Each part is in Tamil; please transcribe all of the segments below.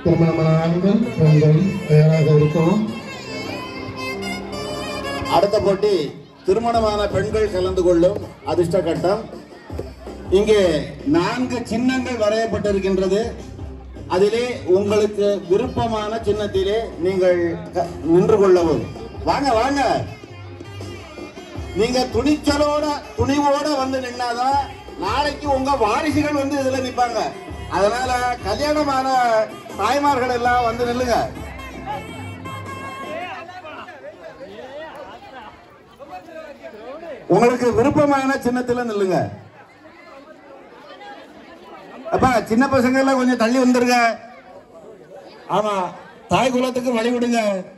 திருமணமான ஆண்கள் பெண்கள் தயாராக இருக்கவும் அடுத்த போட்டி திருமணமான பெண்கள் கலந்து கொள்ளும் அதிர்ஷ்ட கட்டம் இங்கே நான்கு சின்னங்கள் வரையப்பட்டிருக்கின்றது அதிலே உங்களுக்கு விருப்பமான சின்னத்திலே நீங்கள் க- நின்று கொள்ளவும் வாங்க வாங்க நீங்க துணிச்சலோட துணிவோட வந்து நின்னாதான் நாளைக்கு உங்க வாரிசுகள் வந்து இதுல நிப்பாங்க அதனால கல்யாணமான தாய்மார்கள் எல்லாம் வந்து நில்லுங்க உங்களுக்கு விருப்பமான சின்னத்துல நில்லுங்க அப்பா சின்ன பசங்க எல்லாம் கொஞ்சம் தள்ளி வந்துருங்க ஆமா தாய் குலத்துக்கு வழி விடுங்க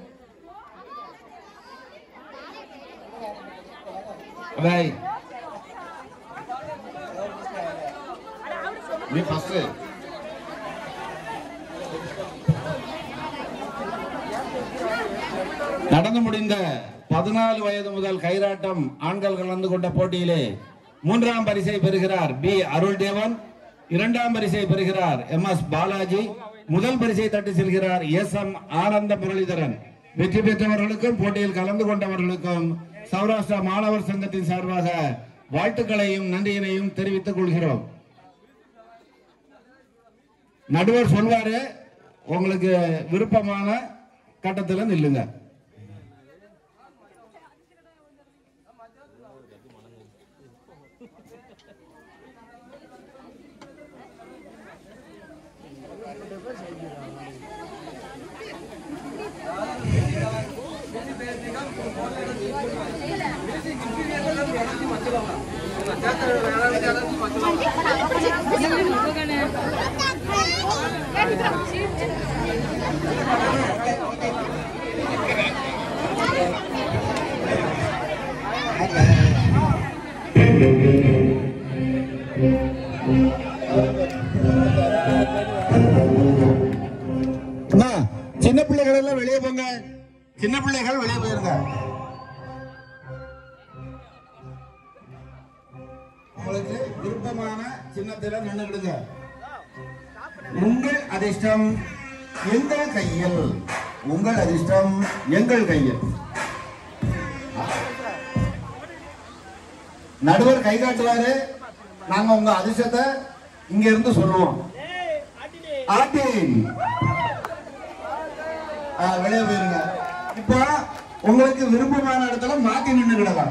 டேய். நீ ஃபர்ஸ்ட் நடந்து முடிந்த பதினாலு வயது முதல் கைராட்டம் ஆண்கள் கலந்து கொண்ட போட்டியிலே மூன்றாம் பரிசை பெறுகிறார் பி அருள் தேவன் இரண்டாம் பரிசை பெறுகிறார் எம் எஸ் பாலாஜி முதல் பரிசை தட்டி செல்கிறார் எஸ் எம் ஆனந்த முரளிதரன் வெற்றி பெற்றவர்களுக்கும் போட்டியில் கலந்து கொண்டவர்களுக்கும் சௌராஷ்டிரா மாணவர் சங்கத்தின் சார்பாக வாழ்த்துக்களையும் நன்றியினையும் தெரிவித்துக் கொள்கிறோம் நடுவர் சொல்வாரு உங்களுக்கு விருப்பமான கட்டத்துல நில்லுங்க அண்ணா, சின்ன பிள்ளைகள் எல்லாம் வெளியே போங்க சின்ன பிள்ளைகள் வெளியே போயிருங்க உங்களுக்கு விருப்பமான சின்னத்தில நின்றுடுங்க உங்கள் அதிர்ஷ்டம் எங்கள் கையில் உங்கள் அதிர்ஷ்டம் எங்கள் கையில் நடுவர் கை காட்டுவாரு நாங்க உங்க அதிர்ஷ்டத்தை இங்க இருந்து சொல்லுவோம் ஆட்டின் ஆ, வெளியே போயிருங்க இப்போ உங்களுக்கு விருப்பமான இடத்துல மாத்தி நின்று கிடலாம்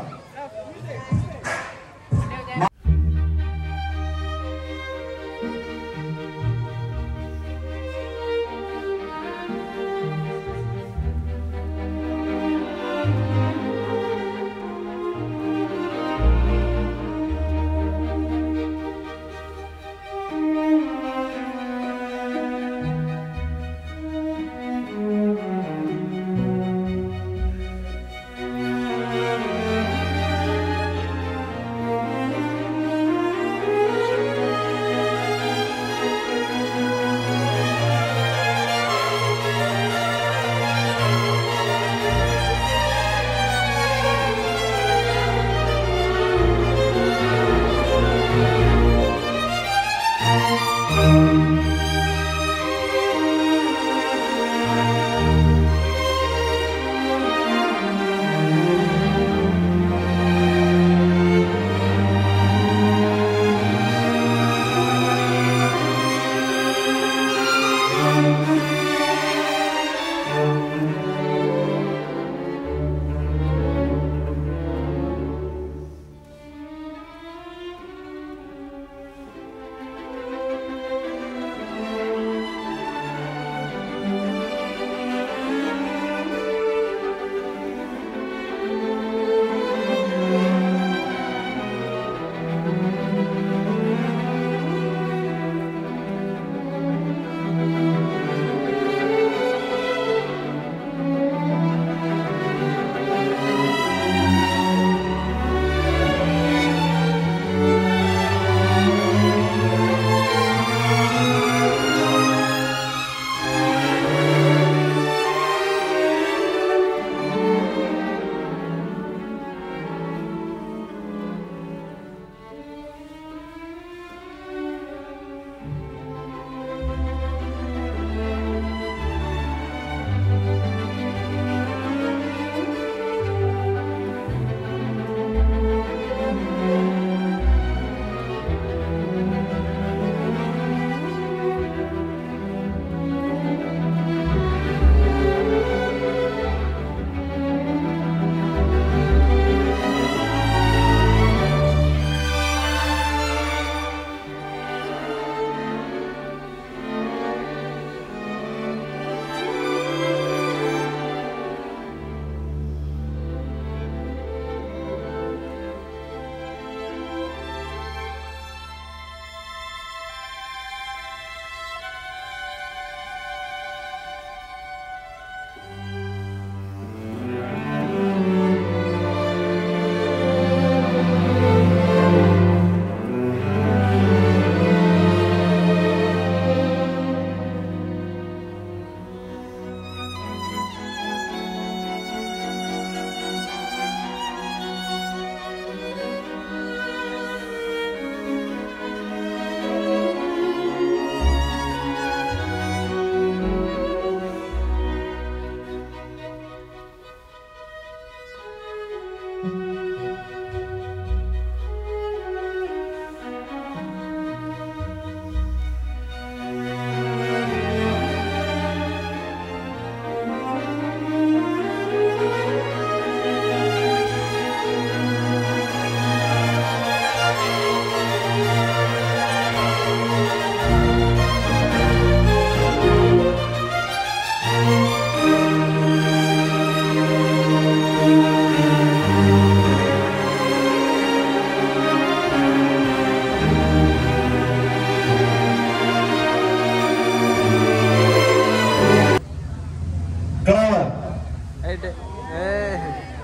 கிராமர் ரைட்டு ஏய்